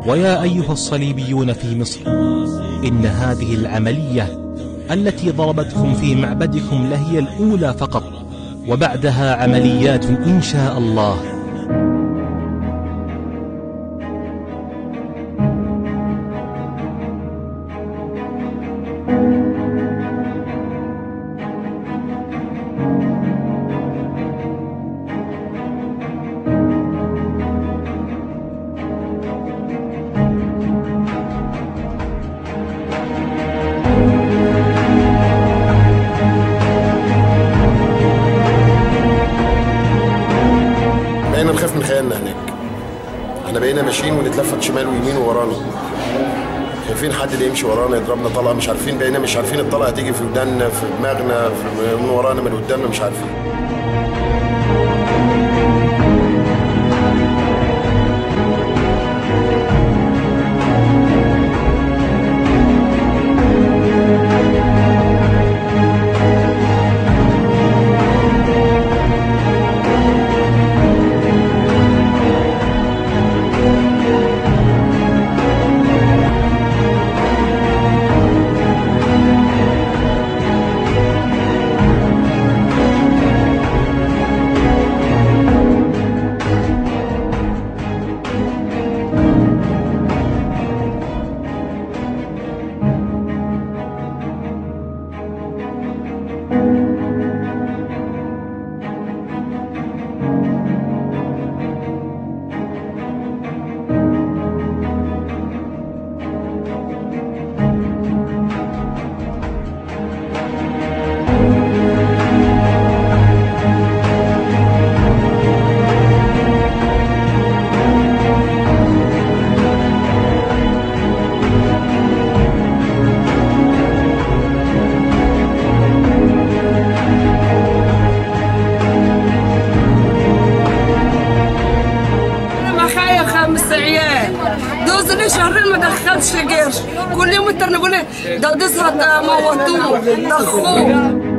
ويا أيها الصليبيون في مصر إن هذه العملية التي ضربتكم في معبدكم لهي الأولى فقط وبعدها عمليات إن شاء الله بقينا نخاف من خيالنا هناك احنا بقينا ماشيين ونتلفت شمال ويمين وورانا خايفين حد اللي يمشي ورانا يضربنا طلقه مش عارفين بقينا مش عارفين الطلقه هتيجي في وداننا في دماغنا في من ورانا من قدامنا مش عارفين انا معايا خمس عيال دوز لي شهرين ما دخلش قرش كل يوم التر نقول ده دوزها موتوه ضخوه